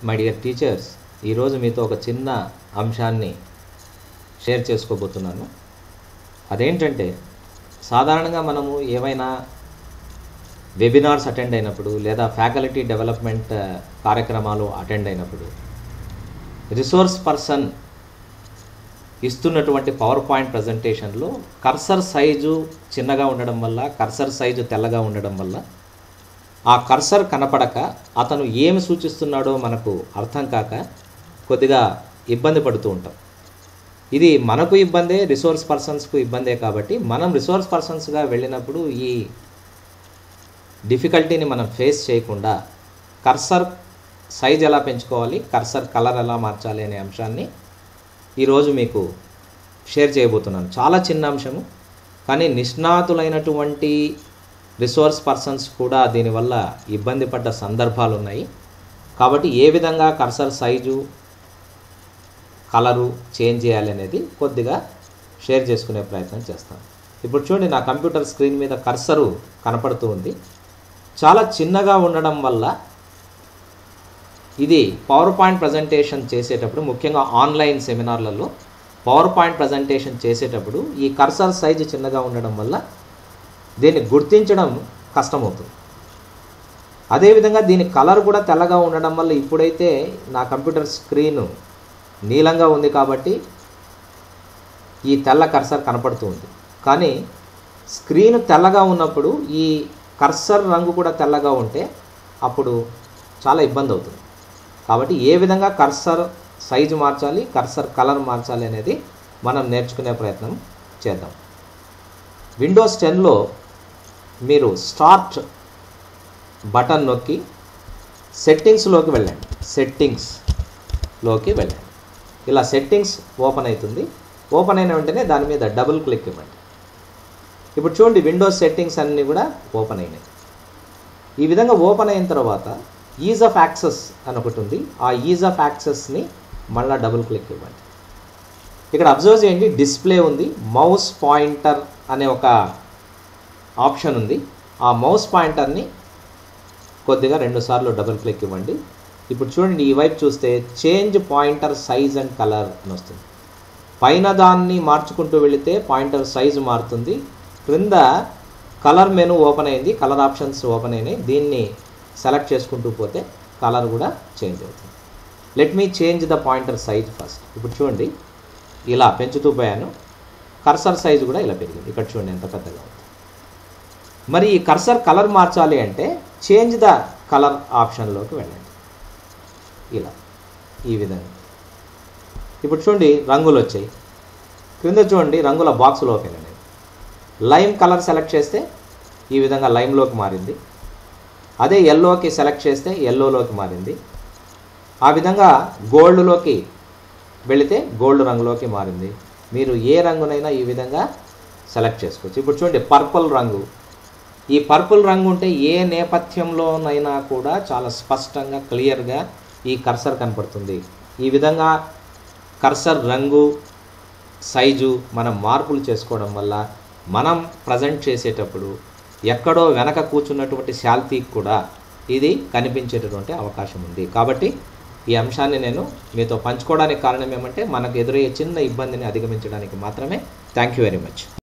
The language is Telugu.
మై డియర్ టీచర్స్ ఈరోజు మీతో ఒక చిన్న అంశాన్ని షేర్ చేసుకోబోతున్నాను అదేంటంటే సాధారణంగా మనము ఏవైనా వెబినార్స్ అటెండ్ అయినప్పుడు లేదా ఫ్యాకల్టీ డెవలప్మెంట్ కార్యక్రమాలు అటెండ్ అయినప్పుడు రిసోర్స్ పర్సన్ ఇస్తున్నటువంటి పవర్ పాయింట్ ప్రజెంటేషన్లో కర్సర్ సైజు చిన్నగా ఉండడం వల్ల కర్సర్ సైజు తెల్లగా ఉండడం వల్ల ఆ కర్సర్ కనపడక అతను ఏమి సూచిస్తున్నాడో మనకు అర్థం కాక కొద్దిగా ఇబ్బంది పడుతూ ఉంటాం ఇది మనకు ఇబ్బందే రిసోర్స్ పర్సన్స్కు ఇబ్బందే కాబట్టి మనం రిసోర్స్ పర్సన్స్గా వెళ్ళినప్పుడు ఈ డిఫికల్టీని మనం ఫేస్ చేయకుండా కర్సర్ సైజ్ ఎలా పెంచుకోవాలి కర్సర్ కలర్ ఎలా మార్చాలి అనే అంశాన్ని ఈరోజు మీకు షేర్ చేయబోతున్నాను చాలా చిన్న అంశము కానీ నిష్ణాతులైనటువంటి రిసోర్స్ పర్సన్స్ కూడా దీనివల్ల ఇబ్బంది పడ్డ సందర్భాలు ఉన్నాయి కాబట్టి ఏ విధంగా కర్సర్ సైజు కలరు చేంజ్ చేయాలి అనేది కొద్దిగా షేర్ చేసుకునే ప్రయత్నం చేస్తాను ఇప్పుడు చూడండి నా కంప్యూటర్ స్క్రీన్ మీద కర్సరు కనపడుతూ ఉంది చాలా చిన్నగా ఉండడం వల్ల ఇది పవర్ పాయింట్ ప్రజెంటేషన్ చేసేటప్పుడు ముఖ్యంగా ఆన్లైన్ సెమినార్లలో పవర్ పాయింట్ ప్రజెంటేషన్ చేసేటప్పుడు ఈ కర్సర్ సైజు చిన్నగా ఉండడం వల్ల దీన్ని గుర్తించడం కష్టమవుతుంది అదేవిధంగా దీని కలర్ కూడా తెల్లగా ఉండడం వల్ల ఇప్పుడైతే నా కంప్యూటర్ స్క్రీన్ నీలంగా ఉంది కాబట్టి ఈ తెల్ల కర్సర్ కనపడుతూ ఉంది కానీ స్క్రీన్ తెల్లగా ఉన్నప్పుడు ఈ కర్సర్ రంగు కూడా తెల్లగా ఉంటే అప్పుడు చాలా ఇబ్బంది అవుతుంది కాబట్టి ఏ విధంగా కర్సర్ సైజు మార్చాలి కర్సర్ కలర్ మార్చాలి అనేది మనం నేర్చుకునే ప్రయత్నం చేద్దాం విండోస్ టెన్లో మీరు స్టార్ట్ బటన్ నొక్కి సెట్టింగ్స్లోకి వెళ్ళండి సెట్టింగ్స్లోకి వెళ్ళండి ఇలా సెట్టింగ్స్ ఓపెన్ అవుతుంది ఓపెన్ అయిన వెంటనే దాని మీద డబుల్ క్లిక్ ఇవ్వండి ఇప్పుడు చూడండి విండోస్ సెట్టింగ్స్ అన్నీ కూడా ఓపెన్ అయినాయి ఈ విధంగా ఓపెన్ అయిన తర్వాత ఈజ్ ఆఫ్ యాక్సెస్ అని ఒకటి ఉంది ఆ ఈజ్ ఆఫ్ యాక్సెస్ని మళ్ళీ డబుల్ క్లిక్ ఇవ్వండి ఇక్కడ అబ్జర్వ్ చేయండి డిస్ప్లే ఉంది మౌస్ పాయింటర్ అనే ఒక ఆప్షన్ ఉంది ఆ మౌస్ పాయింటర్ని కొద్దిగా రెండుసార్లు డబుల్ క్లిక్ ఇవ్వండి ఇప్పుడు చూడండి ఈ వైపు చూస్తే change pointer size and colour అని వస్తుంది పైన దాన్ని మార్చుకుంటూ వెళితే పాయింటర్ సైజు మారుతుంది క్రింద కలర్ మెను ఓపెన్ అయింది కలర్ ఆప్షన్స్ ఓపెన్ అయినాయి దీన్ని సెలెక్ట్ చేసుకుంటూ పోతే కలర్ కూడా చేంజ్ అవుతుంది let me change the pointer size first ఇప్పుడు చూడండి ఇలా పెంచుతూ పోయాను కర్సర్ సైజు కూడా ఇలా పెరిగింది ఇక్కడ చూడండి ఎంత పెద్దగా ఉంది మరి ఈ కర్సర్ కలర్ మార్చాలి అంటే చేంజ్ ద కలర్ ఆప్షన్లోకి వెళ్ళండి ఇలా ఈ విధంగా ఇప్పుడు చూడండి రంగులు వచ్చాయి క్రింద చూడండి రంగుల బాక్స్లోకి వెళ్ళండి లైమ్ కలర్ సెలెక్ట్ చేస్తే ఈ విధంగా లైమ్లోకి మారింది అదే ఎల్లోకి సెలెక్ట్ చేస్తే ఎల్లోలోకి మారింది ఆ విధంగా గోల్డ్లోకి వెళితే గోల్డ్ రంగులోకి మారింది మీరు ఏ రంగునైనా ఈ విధంగా సెలెక్ట్ చేసుకోవచ్చు ఇప్పుడు చూడండి పర్పుల్ రంగు ఈ పర్పుల్ రంగు ఉంటే ఏ నేపథ్యంలోనైనా కూడా చాలా స్పష్టంగా క్లియర్గా ఈ కర్సర్ కనపడుతుంది ఈ విధంగా కర్సర్ రంగు సైజు మనం మార్పులు చేసుకోవడం వల్ల మనం ప్రజెంట్ చేసేటప్పుడు ఎక్కడో వెనక కూర్చున్నటువంటి శాల్తీకి కూడా ఇది కనిపించేటటువంటి అవకాశం ఉంది కాబట్టి ఈ అంశాన్ని నేను మీతో పంచుకోవడానికి కారణం ఏమంటే మనకు ఎదురయ్యే చిన్న ఇబ్బందిని అధిగమించడానికి మాత్రమే థ్యాంక్ యూ వెరీ మచ్